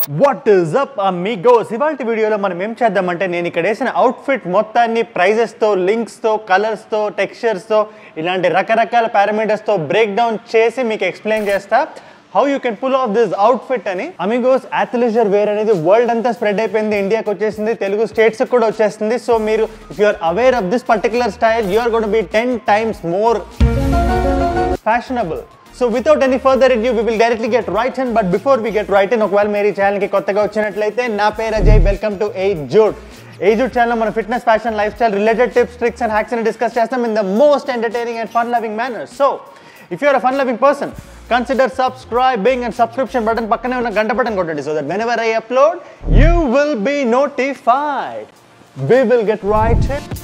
What is up Amigos ఇవాళ వీడియోలో మనం ఏం చేద్దామంటే నేను ఇక్కడ వేసిన అవుట్ఫిట్ మొత్తాన్ని ప్రైజెస్తో లింక్స్తో కలర్స్తో టెక్స్చర్స్తో ఇలాంటి రకరకాల పారామీటర్స్తో బ్రేక్ డౌన్ చేసి మీకు ఎక్స్ప్లెయిన్ చేస్తా how you can pull off this outfit అని అమిగోస్ అథ్లీజర్ వేర్ అనేది వరల్డ్ అంతా స్ప్రెడ్ అయిపోయింది ఇండియాకి వచ్చేసింది తెలుగు స్టేట్స్ కూడా వచ్చేస్తుంది సో మీరు if you are aware of this particular style you are gonna be ten times more fashionable so without any further review we will directly get right and but before we get right and ఒకవేళ మీరు ఈ ఛానల్కి కొత్తగా వచ్చినట్లయితే నా పేరు Ajay welcome to A Jude A Jude channel మన fitness fashion life style related tips tricks and hacks అని డిస్కస్ చేస్తాం in the most entertaining and fun loving manner so if you're a fun loving person consider subscribing and subscription button పక్కనే ఉన్న గంట button కొట్టండి so that when ever I upload you will be notified we will get right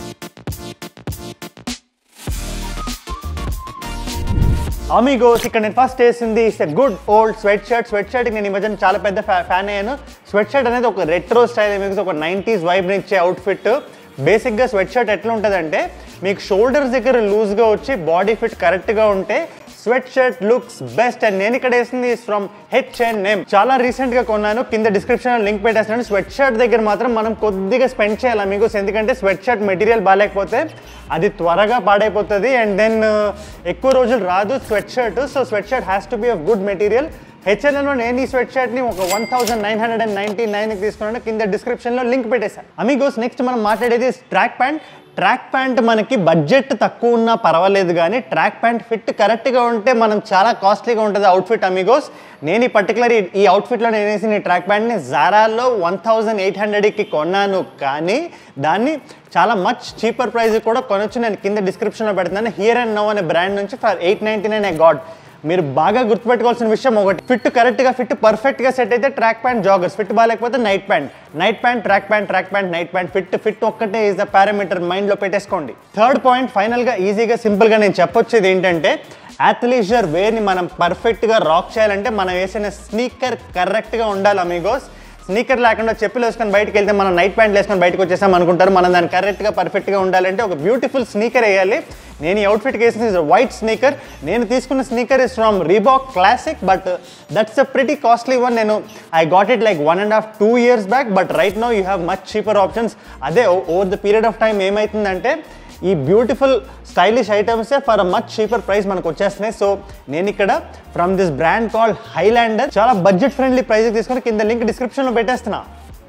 amigos ఇక్కడ నేను first వేసింది it's a good old sweat shirt sweat shirt నేను ఈ మధ్యన చాలా పెద్ద ఫ్యాన్ అయ్యాను స్వెట్ షర్ట్ అనేది ఒక రెట్రో స్టైల్ మీకు ఒక నైంటీస్ వైబ్ని ఇచ్చే అవుట్ఫిట్ బేసిక్గా స్వెట్ షర్ట్ ఎట్లా ఉంటుందంటే మీకు షోల్డర్స్ దగ్గర లూజ్గా వచ్చి బాడీ ఫిట్ కరెక్ట్గా ఉంటే sweat shirt looks best and నేను ఇక్కడ వేసింది ఫ్రమ్ హెచ్ అండ్ ఎం చాలా రీసెంట్ గా కొన్నాను కింద డిస్క్రిప్షన్ లింక్ పెట్టేస్తున్నాను స్వెట్ షర్ట్ దగ్గర మాత్రం మనం కొద్దిగా స్పెండ్ చేయాలి మీకు ఎందుకంటే స్వెట్ షర్ట్ మెటీరియల్ బాగాలేకపోతే అది త్వరగా పాడైపోతుంది అండ్ దెన్ ఎక్కువ రోజులు రాదు sweat shirt so sweat shirt has to be of good material హెచ్ఎన్ఎల్లో నేను ఈ స్వెట్ షర్ట్ని ఒక one thousand nine hundred and ninety నైన్కి తీసుకున్నాను కింద డిస్క్రిప్షన్లో లింక్ పెట్టేశాను అమిగోస్ నెక్స్ట్ మనం మాట్లాడేది ట్రాక్ ప్యాంట్ ట్రాక్ ప్యాంట్ మనకి బడ్జెట్ తక్కువ ఉన్నా పర్వాలేదు కానీ ట్రాక్ ప్యాంట్ ఫిట్ కరెక్ట్గా ఉంటే మనం చాలా కాస్ట్లీగా ఉంటుంది అవుట్ఫిట్ అమిగోస్ నేను ఈ పర్టికులర్ ఈ అవుట్ఫిట్లో నేను వేసిన ఈ ట్రాక్ ప్యాంట్ని జారాలో వన్ థౌజండ్ ఎయిట్ హండ్రెడ్కి కొన్నాను కానీ దాన్ని చాలా మచ్ చీపర్ ప్రైస్ కూడా కొనొచ్చు నేను కింద డిస్క్రిప్షన్లో పెడుతున్నాను హియర్ అండ్ నో అనే బ్రాండ్ నుంచి for eight ninety nine I got మీరు బాగా గుర్తుపెట్టుకోవాల్సిన విషయం ఒకటి ఫిట్ కరెక్ట్గా ఫిట్ పర్ఫెక్ట్గా సెట్ అయితే ట్రాక్ ప్యాంట్ జాగర్స్ ఫిట్ బాగాలేకపోతే night pant night pant track pant track pant night pant fit fit ఒక్కటే ఈజ్ ద పారామీటర్ మైండ్లో పెట్టేసుకోండి థర్డ్ పాయింట్ ఫైనల్గా ఈజీగా సింపుల్గా నేను చెప్పొచ్చేది ఏంటంటే అథ్లీజర్ వేర్ని మనం పర్ఫెక్ట్గా రాక్ చేయాలంటే మనం వేసిన స్నీకర్ కరెక్ట్గా ఉండాలి అమీగోస్ స్నీకర్ లేకుండా చెప్పులు వేసుకొని బయటకు వెళ్తే మనం నైట్ ప్యాంట్ వేసుకొని బయటకు వచ్చేసాం అనుకుంటారు మనం దాన్ని కరెక్ట్గా పర్ఫెక్ట్గా ఉండాలంటే ఒక బ్యూటిఫుల్ స్నీకర్ వేయాలి నేను ఈ అవుట్ఫిట్కి వేసిన వైట్ స్నీకర్ నేను తీసుకున్న sneaker is from Reebok classic but that's a pretty costly one నేను I got it like one and half two years back but right now you have much cheaper options అదే over the period of time ఏమవుతుందంటే ఈ beautiful stylish ఐటమ్సే for a much cheaper price మనకు వచ్చేస్తున్నాయి so నేను ఇక్కడ from this brand call Highlander చాలా budget friendly price తీసుకొని కింద లింక్ డిస్క్రిప్షన్లో పెట్టేస్తున్నా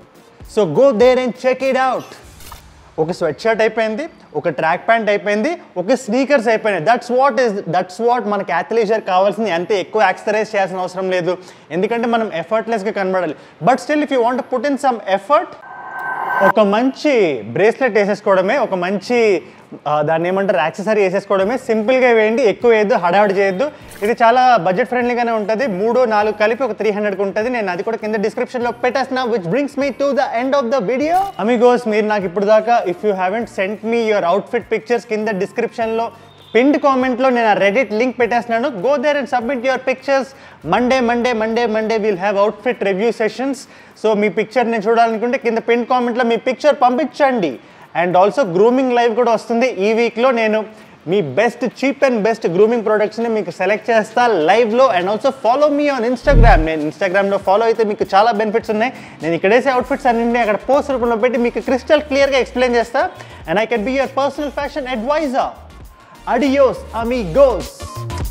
so go there and check it out ఒక స్వెట్ షర్ట్ అయిపోయింది ఒక ట్రాక్ ప్యాంట్ అయిపోయింది ఒక స్నీకర్స్ అయిపోయినాయి that's what is that's what మనకి అథ్లీజర్ కావాల్సింది అంతే ఎక్కువ యాక్సరైజ్ చేయాల్సిన అవసరం లేదు ఎందుకంటే మనం ఎఫర్ట్లెస్గా కనబడాలి but still if you want put in some effort ఒక మంచి బ్రేస్లెట్ వేసేసుకోవడమే ఒక మంచి ఆ, దాన్ని ఏమంటారు యాక్సెసరీ వేసేసుకోవడమే సింపుల్గా వేయండి ఎక్కువ వేయద్దు హడావిడి చేయొద్దు ఇది చాలా బడ్జెట్ ఫ్రెండ్లీగానే ఉంటుంది మూడు నాలుగు కలిపి ఒక త్రీ హండ్రెడ్కి ఉంటుంది నేను అది కూడా కింద డిస్క్రిప్షన్లో పెట్టేస్తున్నా which brings me to the end of the video amigos మీరు నాకు ఇప్పుడు దాకా if you haven't sent me your outfit pictures కింద డిస్క్రిప్షన్లో పిండ్ కామెంట్లో నేను ఆ రెడిట్ లింక్ పెట్టేస్తున్నాను go there and submit your pictures Monday Monday Monday Monday will have outfit review sessions so మీ పిక్చర్ నేను చూడాలనుకుంటే కింద పిండ్ కామెంట్లో మీ పిక్చర్ పంపించండి అండ్ ఆల్సో గ్రూమింగ్ లైవ్ కూడా వస్తుంది ఈ వీక్లో నేను మీ best cheap and best grooming ప్రొడక్ట్స్ని మీకు సెలెక్ట్ చేస్తా లైవ్లో and also follow me on Instagram నేను ఇన్స్టాగ్రామ్లో ఫాలో అయితే మీకు చాలా బెనిఫిట్స్ ఉన్నాయి నేను ఇక్కడ వేసే అవుట్ఫిట్స్ అన్నింటినీ అక్కడ పోస్ట్ రూపంలో పెట్టి మీకు క్రిస్టల్ క్లియర్గా ఎక్స్ప్లెయిన్ చేస్తా and I can be your personal fashion advisor Adios, amigos.